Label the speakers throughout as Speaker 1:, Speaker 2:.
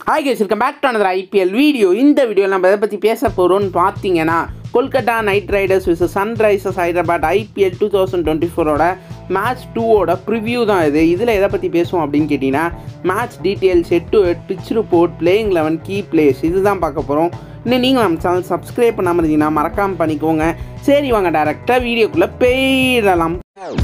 Speaker 1: hi guys welcome back to another IPL video இந்த வீடியோவில் நம்ம எதை பற்றி பேச போகிறோம்னு பார்த்தீங்கன்னா Kolkata Knight Riders vs Sunrisers Hyderabad IPL two thousand twenty ஃபோரோட மேட்ச் டூவோட ப்ரிவ்யூ தான் இது இதில் எதை பற்றி பேசுவோம் அப்படின்னு கேட்டிங்கன்னா match details head to head pitch report playing eleven key players இதுதான் பார்க்க போகிறோம் இன்னும் நீங்கள் நம்ம சேனல் சப்ஸ்கிரைப் பண்ணாமல் இருந்தீங்கன்னா மறக்காமல் பண்ணிக்கோங்க சரி வாங்க டேரெக்டாக வீடியோக்குள்ளே போயிடலாம்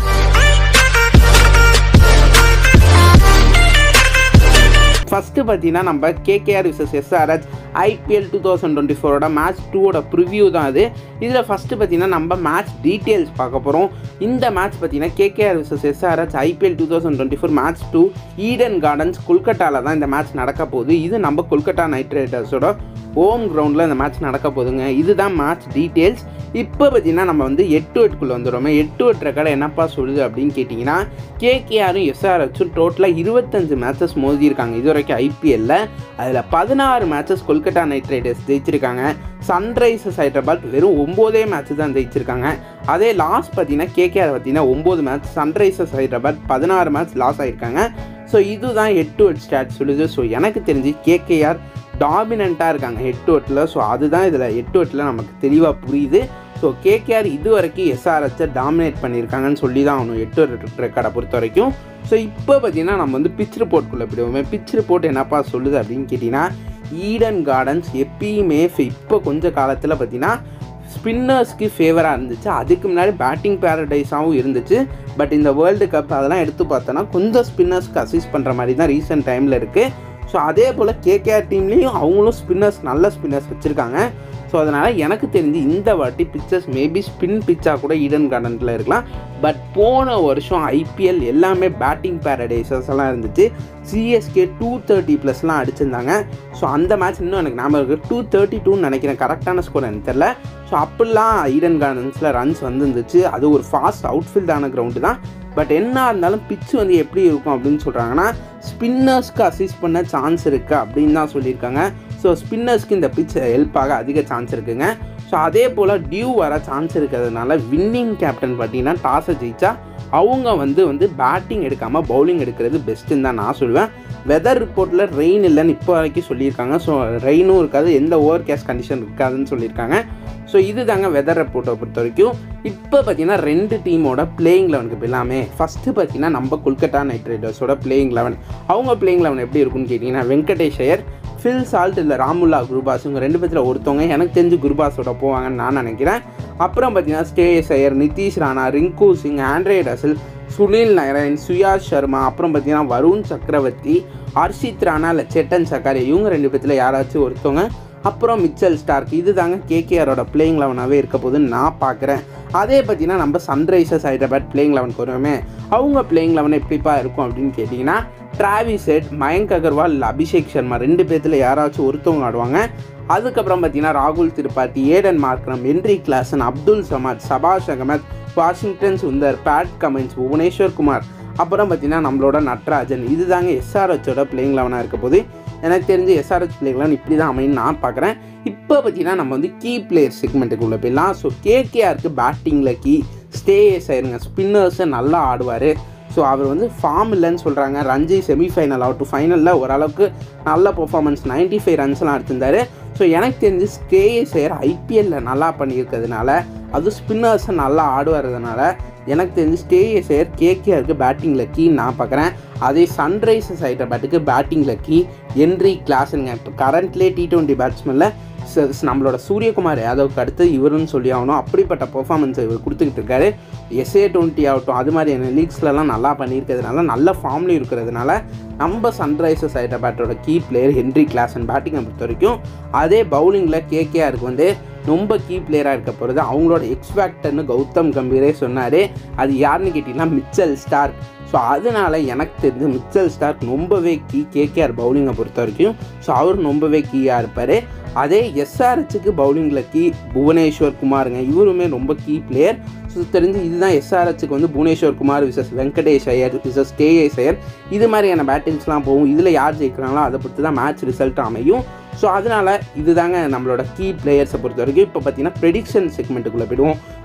Speaker 1: ஃபஸ்ட்டு பார்த்தீங்கன்னா நம்ம KKR vs SRH IPL two thousand twenty ஃபோரோட மேட்ச் டூவோட ப்ரிவ்யூ தான் அது இதில் ஃபஸ்ட்டு பார்த்தீங்கன்னா நம்ம மேட்ச் டீட்டெயில்ஸ் பார்க்க போகிறோம் இந்த மேட்ச் பார்த்தீங்கன்னா KKR vs SRH IPL two thousand twenty four match two Eden Gardens கொல்கட்டாவில் தான் இந்த மேட்ச் நடக்க போகுது இது நம்ம கொல்கட்டா நைட் ரைடர்ஸோட ஹோம் கிரவுண்டில் இந்த மேட்ச் நடக்க போகுதுங்க இதுதான் மேட்ச் டீட்டெயில்ஸ் இப்போ பார்த்தீங்கன்னா நம்ம வந்து எட்டு எட்டுக்குள்ளே வந்துடுறோமே எட்டு எட்டு ரெக்கார்டு என்னப்பா சொல்லுது அப்படின்னு கேட்டிங்கன்னா கேகேஆரும் எஸ்ஆர்ஹெச்சும் டோட்டலாக இருபத்தஞ்சு மேட்சஸ் மோதியிருக்காங்க இது வரைக்கும் ஐபிஎல்ல அதில் பதினாறு மேட்சஸ் கொல்கட்டா நைட் ரைடர்ஸ் ஜெயிச்சிருக்காங்க சன்ரைசர்ஸ் ஹைதராபாத் வெறும் ஒம்போதே மேட்ச் தான் ஜெயிச்சிருக்காங்க அதே லாஸ்ட் பார்த்தீங்கன்னா கேகேஆர் பார்த்தீங்கன்னா ஒம்பது மேட்ச் சன்ரைசர்ஸ் ஹைதராபாத் பதினாறு மேட்ச் லாஸ் ஆகிருக்காங்க ஸோ இதுதான் எட்டு எட் ஸ்டாட் சொல்லுது ஸோ எனக்கு தெரிஞ்சு கேகேஆர் டாமினண்ட்டாக இருக்காங்க ஹெட் டு ஹெட்டில் ஸோ அதுதான் இதில் ஹெட் டு ஹெட்டில் நமக்கு தெளிவாக புரியுது ஸோ கேகேஆர் இது வரைக்கும் எஸ்ஆர்ஹெச்சை டாமினேட் பண்ணியிருக்காங்கன்னு சொல்லி தான் ஆகணும் எட்டு ரெக்கார்டை பொறுத்த வரைக்கும் ஸோ இப்போ பார்த்தீங்கன்னா நம்ம வந்து பிச் ரிப்போர்ட்குள்ளே போயிடுவோமே பிச் ரிப்போர்ட் என்னப்பா சொல்லுது அப்படின்னு கேட்டிங்கன்னா ஈடன் கார்டன்ஸ் எப்பயுமே இப்போ கொஞ்ச காலத்தில் பார்த்தீங்கன்னா ஸ்பின்னர்ஸ்க்கு ஃபேவராக இருந்துச்சு அதுக்கு முன்னாடி பேட்டிங் பேரடைஸாகவும் இருந்துச்சு பட் இந்த வேர்ல்டு கப் அதெல்லாம் எடுத்து பார்த்தோன்னா கொஞ்சம் ஸ்பின்னர்ஸ்க்கு அசிஸ்ட் பண்ணுற மாதிரி தான் ரீசெண்ட் டைமில் இருக்குது ஸோ அதே போல் கேகேஆர் டீம்லேயும் அவங்களும் ஸ்பின்னர்ஸ் நல்ல ஸ்பின்னர்ஸ் வச்சுருக்காங்க ஸோ அதனால் எனக்கு தெரிஞ்சு இந்த வாட்டி பிக்சர்ஸ் மேபி ஸ்பின் பிச்சாக கூட ஈடன் கார்டனில் இருக்கலாம் பட் போன வருஷம் ஐபிஎல் எல்லாமே பேட்டிங் பேரடைசஸ் எல்லாம் இருந்துச்சு சிஎஸ்கே டூ தேர்ட்டி ப்ளஸ்லாம் அடிச்சிருந்தாங்க ஸோ அந்த மேட்ச் இன்னும் எனக்கு ஞாபகம் இருக்குது டூ தேர்ட்டி டூன்னு நினைக்கிறேன் கரெக்டான ஸ்கோர் எனக்கு தெரில ஸோ அப்படிலாம் ஈடன் கார்டன்ஸில் ரன்ஸ் வந்துருந்துச்சு அது ஒரு ஃபாஸ்ட் அவுட்ஃபீல்டான கிரவுண்டு தான் பட் என்ன இருந்தாலும் பிச்சு வந்து எப்படி இருக்கும் அப்படின்னு சொல்கிறாங்கன்னா ஸ்பின்னர்ஸ்க்கு அசிஸ்ட் பண்ண சான்ஸ் இருக்குது அப்படின்னு தான் சொல்லியிருக்காங்க ஸோ ஸ்பின்னர்ஸ்க்கு இந்த பிச் ஹெல்ப்பாக அதிக சான்ஸ் இருக்குங்க ஸோ அதே போல் டியூ வர சான்ஸ் இருக்கிறதுனால வின்னிங் கேப்டன் பார்த்தீங்கன்னா டாஸை ஜெயிச்சா அவங்க வந்து வந்து பேட்டிங் எடுக்காமல் பவுலிங் எடுக்கிறது பெஸ்ட்டுன்னு தான் நான் சொல்லுவேன் வெதர் ரிப்போர்ட்டில் ரெயின் இல்லைன்னு இப்போ வரைக்கும் சொல்லியிருக்காங்க ஸோ ரெயினும் இருக்காது எந்த ஓவர் கேஷ் கண்டிஷன் இருக்காதுன்னு சொல்லியிருக்காங்க ஸோ இது தாங்க வெதர் ரிப்போர்ட்டை பொறுத்த வரைக்கும் இப்போ பார்த்தீங்கன்னா ரெண்டு டீமோட பிளேயிங் லெவனுக்கு எல்லாமே ஃபஸ்ட்டு பார்த்தீங்கன்னா நம்ம கொல்கட்டா நைட் ரைடர்ஸோட பிளேயிங் லெவன் அவங்க பிளேயிங் லெவன் எப்படி இருக்குன்னு கேட்டிங்கன்னா வெங்கடேஷ் ஐயர் ஃபில் சால்ட் இல்லை ராமுல்லா குருபாஸ் இவங்க ரெண்டு பேத்தில் ஒருத்தவங்க எனக்கு தெரிஞ்சு குருபாஸோட போவாங்கன்னு நான் நினைக்கிறேன் அப்புறம் பார்த்தீங்கன்னா Shreyas Iyer Nitish Rana Rinku Singh Andre Russell Sunil Narine Suyash Sharma அப்புறம் பார்த்தீங்கன்னா வருண் சக்கரவர்த்தி ஹர்ஷித் ராணா இல்லை செட்டன் சக்காரி இவங்க ரெண்டு பேத்தில் யாராச்சும் ஒருத்தவங்க அப்புறம் மிச்சல் ஸ்டார்க் இது தாங்க கேகேஆரோட பிளேயிங் லெவனாகவே இருக்க போதுன்னு நான் பார்க்குறேன் அதே பார்த்தீங்கன்னா நம்ம சன்ரைசர்ஸ் ஹைதராபாத் பிளேயிங் லெவனுக்கு வருவோமே அவங்க பிளேயிங் லெவன் எப்படிப்பா இருக்கும் அப்படின்னு கேட்டிங்கன்னா டிராவிஸ் ஹெட் மயங்க் அகர்வால் இல்லை அபிஷேக் சர்மா ரெண்டு பேர்த்தில் யாராச்சும் ஒருத்தவங்க ஆடுவாங்க அதுக்கப்புறம் பார்த்தீங்கன்னா ராகுல் Tripathi Aiden Markram Heinrich Klaasen Abdul Samad Shahbaz Ahmed Washington Sundar Pat Cummins Bhuvneshwar Kumar அப்புறம் பார்த்தீங்கன்னா நம்மளோட நட்ராஜன் இது தாங்க எஸ்ஆர்ஹெச்சோட பிளேயிங் லெவனாக இருக்க போது எனக்கு தெரிஞ்சு எஸ்ஆர்ஹெச் பிளேயிங் லெவன் இப்படி தான் அமையும் நான் பார்க்குறேன் இப்போ பார்த்தீங்கன்னா நம்ம வந்து கீ பிளேயர் செக்மெண்ட்டுக்குள்ளே போயிடலாம் ஸோ கேகேஆருக்கு பேட்டிங்கில் கீ ஸ்டேஸ் ஆயிருங்க ஸ்பின்னர்ஸை நல்லா ஆடுவார் ஸோ அவர் வந்து ஃபார்ம் இல்லைன்னு சொல்கிறாங்க ரஞ்சி செமிஃபைனல் ஆகட்டும் ஃபைனலில் ஓரளவுக்கு நல்ல பர்ஃபார்மன்ஸ் நைன்ட்டி ஃபைவ் ரன்ஸ்லாம் எடுத்திருந்தார் ஸோ எனக்கு தெரிஞ்சு ஸ்டேஎஸ் ஐயர் ஐபிஎல்லில் நல்லா பண்ணியிருக்கிறதுனால அது ஸ்பின்னர்ஸை நல்லா ஆடுவதுனால எனக்கு தெரிஞ்சு ஸ்டேஎஸ் ஐயர் கேகேஆருக்கு பேட்டிங்கில் கீன்னு நான் பார்க்குறேன் அதே சன்ரைசர்ஸ் ஹைதராபாத்துக்கு பேட்டிங்கில் கீ என்ரி கிளாஸுங்க இப்போ கரண்ட்லேயே டி டுவெண்ட்டி பேட்ஸ்மேனில் நம்மளோட சூரியகுமார் யாதவுக்கு அடுத்து இவருன்னு சொல்லி ஆகணும் அப்படிப்பட்ட பர்ஃபார்மன்ஸை இவர் கொடுத்துக்கிட்டு இருக்காரு எஸ்ஏ டுவெண்ட்டி ஆகட்டும் அது மாதிரியான லீக்ஸ்லலாம் நல்லா பண்ணியிருக்கிறதுனால நல்ல ஃபார்ம்லேயும் இருக்கிறதுனால நம்ம சன்ரைசர்ஸ் ஹைதராபாத்தோட கீ பிளேயர் ஹென்ரி கிளாசன் பேட்டிங்கை பொறுத்த வரைக்கும் அதே பவுலிங்கில் கேகேஆருக்கு வந்து ரொம்ப கீ பிளேயராக இருக்க போகிறது அவங்களோட எக்ஸ்பேக்டர்னு கௌதம் கம்பீரே சொன்னார் அது யாருன்னு கேட்டிங்கன்னா மிச்சல் ஸ்டார்க் ஸோ அதனால் எனக்கு தெரிஞ்சு மிச்சல் ஸ்டார்க் ரொம்பவே கீ கேகேஆர் பவுலிங்கை பொறுத்த வரைக்கும் ஸோ அவர் ரொம்பவே கீயாக இருப்பார் அதே எஸ்ஆர்ஹெச்சுக்கு பவுலிங்கில் கீ புவனேஸ்வர் குமாருங்க இவருமே ரொம்ப கீ பிளேயர் ஸோ தெரிஞ்சு இதுதான் எஸ்ஆர்ஹெச்சுக்கு வந்து Bhuvneshwar Kumar vs Venkatesh Iyer vs K S Iyer இது மாதிரியான பேட்டிங்ஸ்லாம் போகும் இதில் யார் ஜெயிக்கிறாங்களோ அதை பொறுத்து தான் மேட்ச் ரிசல்ட் அமையும் ஸோ அதனால் இதுதாங்க நம்மளோட கீ பிளேயர்ஸை பொறுத்த வரைக்கும் இப்போ பார்த்தீங்கன்னா ப்ரெடிக்ஷன் செக்மெண்ட்டுக்குள்ளே போயிடுவோம்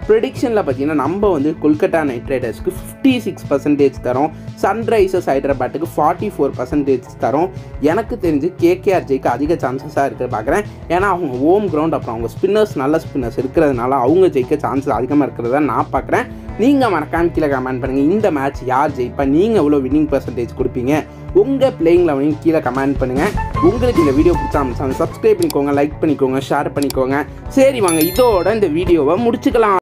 Speaker 1: ப்ரெடிக்ஷனில் பார்த்தீங்கன்னா நம்ம வந்து கொல்கத்தா நைட் ரைடர்ஸ்க்கு ஃபிஃப்டி சிக்ஸ் பர்சன்டேஜ் தரோம் சன்ரைசர்ஸ் ஹைதராபாத்துக்கு ஃபார்ட்டி ஃபோர் பர்சன்டேஜ் தரோம் எனக்கு தெரிஞ்சு கேகேஆர் ஜெயிக்க அதிக சான்சஸாக இருக்குது பார்க்குறேன் ஏன்னா அவங்க ஹோம் கிரவுண்ட் அப்புறம் அவங்க ஸ்பின்னர்ஸ் நல்ல ஸ்பின்னர்ஸ் இருக்கிறதுனால அவங்க ஜெயிக்க சான்சஸ் அதிகமாக இருக்கிறதா நான் பார்க்குறேன் நீங்கள் மறக்காம கீழே கமெண்ட் பண்ணுங்கள் இந்த மேட்ச் யார் ஜெயிப்பா நீங்கள் எவ்வளோ வின்னிங் பர்சன்டேஜ் கொடுப்பீங்க உங்கள் பிளேயிங் லெவனையும் கீழே கமெண்ட் பண்ணுங்கள் உங்களுக்கு இந்த வீடியோ பிடிச்சா சப்ஸ்கிரைப் பண்ணிக்கோங்க லைக் பண்ணிக்கோங்க ஷேர் பண்ணிக்கோங்க சரி வாங்க இதோட இந்த வீடியோவை முடிச்சுக்கலாம்